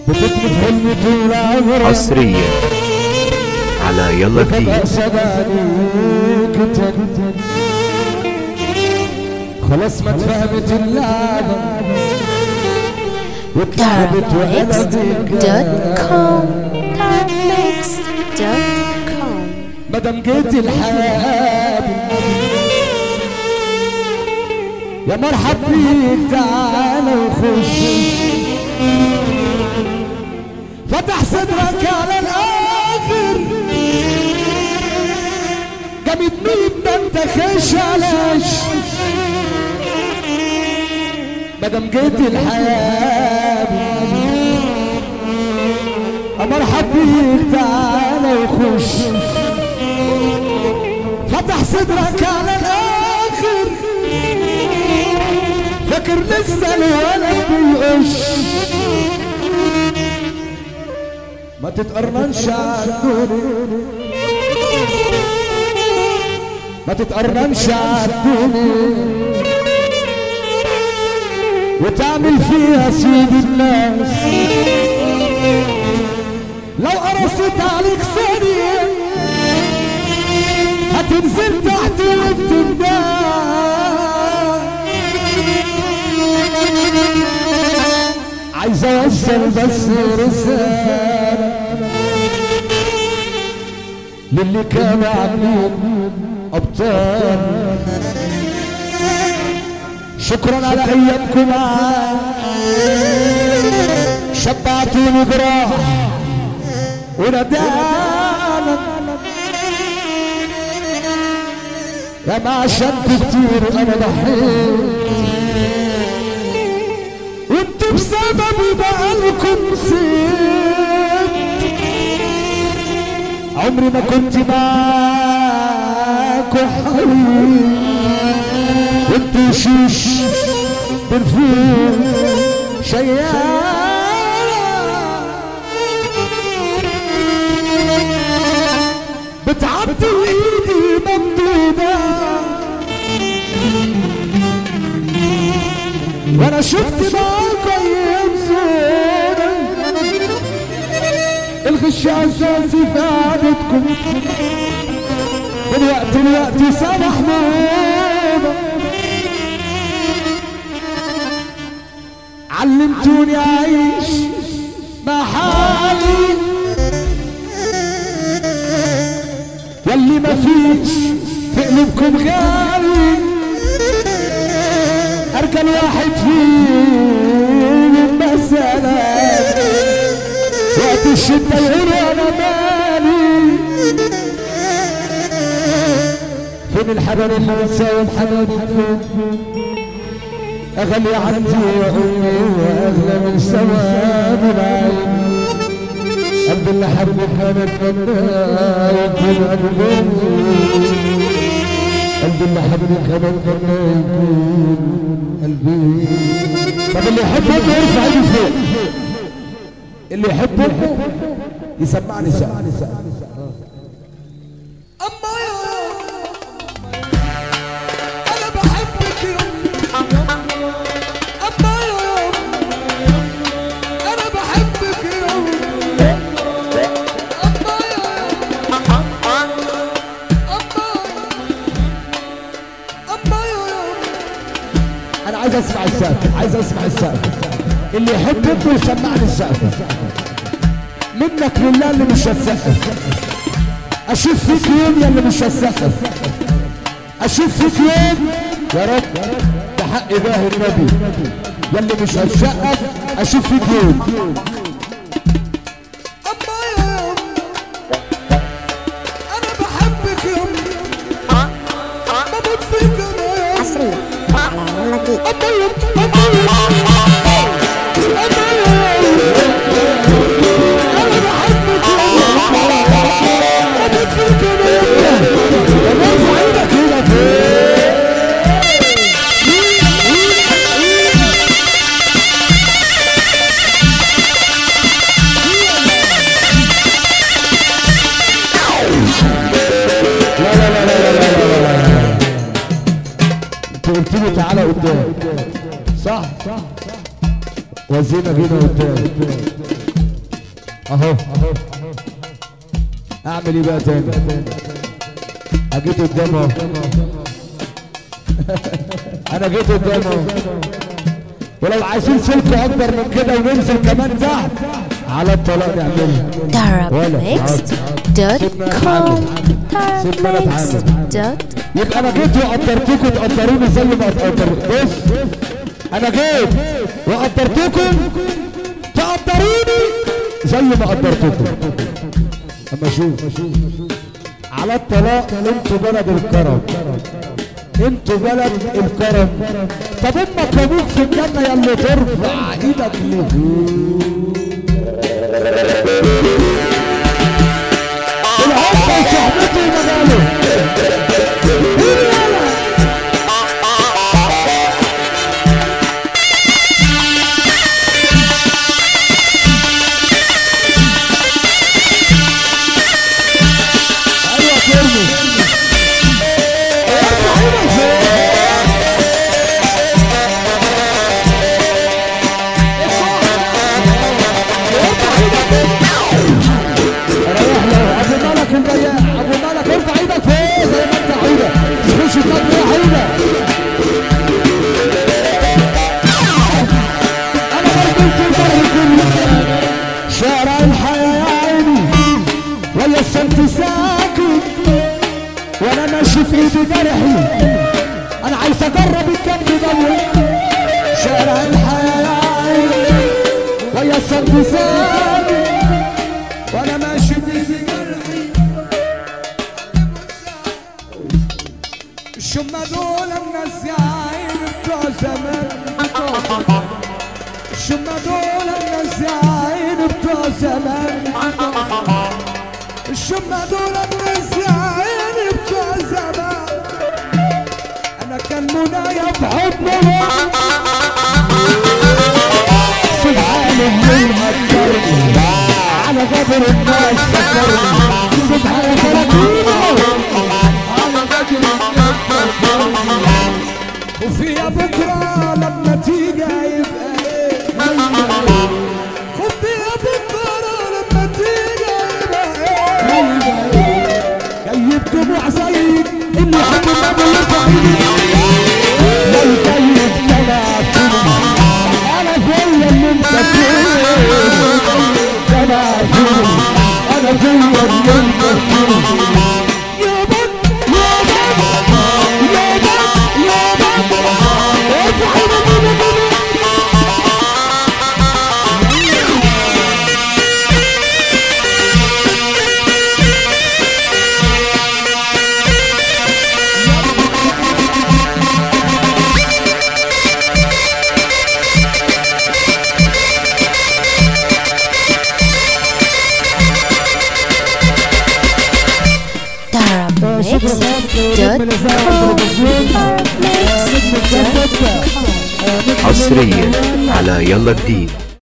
بتتني في حلمي طول عمري حصريا على يلا فجأة جديد صدقني كتب خلاص ما اتفهمت اللعبة واتلعبت وقلبت Darmix.com Darmix.com مادام جيت الحياة يا مرحب بيك تعالى وخش فتح صدرك على الاخر جامد مين ده انت خش علاش مادام جيت الحياة يا مرحب بيك تعالى وخش فتح صدرك على الاخر فاكر لسه الولد بيقش ما تتقرنش عالدنيا ما تتقرنش عالدنيا وتعمل فيها سيد الناس لو قرصت عليك ثانية هتنزل تحت وبتندى عايز اوصل بس رسالة للي كانوا عاملين ابطال شكرا على ايامكم معايا شبعتوني جراح وندانا يا ما عشانكم كتير انا ضحيت وانتوا بسببي بقالكم نسيت عمري ما كنت معاكوا حبيب وانتوا شيش بالفول شيال بتعدي ايدي ممدودة وانا شفت معاك ايام سودة الغش اساسي في قعدتكم من وقت لوقت سامحنا علمتوني اعيش مع حالي ياللي مفيش في قلوبكم غالي ارجل واحد فيهم مثلا وقت الشدة يقول انا مالي فين الحنان اللي نساوي الحنان فين اغلي عندي يا امي واغلى من سواد العين قلبي اللي حبك انا اتمنى يكون قلبي قلبي اللي حبك انا اتمنى يكون قلبي طب اللي يحب امه يرفع ايده فوق اللي يحب امه يسمعني سقف أما يا أنا بحبك يا أما يا أنا بحبك يا أما يا أما أما يا انا عايز اسمع السقف عايز اسمع السقف اللي يحب امه يسمعني السقف منك لله اللي مش هتسقف اشوف فيك يوم يا اللي مش هتسقف اشوف فيك يوم يا رب ده حق باه النبي يا اللي مش هتسقف اشوف فيك يوم أما يا أنا بحبك يا بموت فيك أنا يا حصريا على يلا جديد أما يا أما يا أما يا أنا بحبك يا بموت فيك أنا يا ارفع ايدك هنا فوق لا لا لا لا لا لا لا لا انت قلت لي تعالى قدام صح وزينا بينا قدام اهو اعمل ايه بقى تاني اجيت قدامه أهو. انا جيت قدامه ولو عايزين سلك اكبر من كده وننزل كمان تحت على الطلاق نعملها Darabmix.com سيبنا نتعامل. Darabmix.com يبقى انا جيت وقدرتكم تقدروني زي ما تقدروا بص انا جيت وقدرتكم تقدروني زي ما قدرتكم اما شوف على الطلاق انتوا بلد الكرم انتوا بلد الكرم طب امك وابوك في الجنه يا اللي ترفع ايدك لفوق الحب وصحبته ومجاله ايوه ترمي ارفع ايدك فوق ريح له ابو ملك البياع ابو ملك ارفع ايدك فوق زي ما انت عايزه تخش تلاقي يا حيده انا برضو في البر كله شارع الحياه يا عيني ولا الصمت ساكت وانا ماشي في ايدي جرحي انا عايز اجرب الجنب دوت شارع الحياه يا عيني ويا الصمت ساكت وانا ماشي في ايدي جرحي الشمة دول الناس يا عيني بتوع زمان الشمة دول الناس يا عيني بتوع زمان الشمة دول الناس يا عيني بتوع زمان انا كان منايا في حضنهم سبحان الله قدرني على قدر الناس فكرني سبحان الله على قدر الناس فكرني وفي بكره لما تيجي يبقى ايه خفي يا بكره لما تيجي يبقى ايه جايب دموع زيك اللي يحب النبي يرفع ايدي لو جايب تنافسني انا فيا اللي انت فيه تنافسني انا فيا اللي انت فيه يا بك يا بك يا بك يا بك ارفع ايدك Darabmix.com حصريا على يلا جديد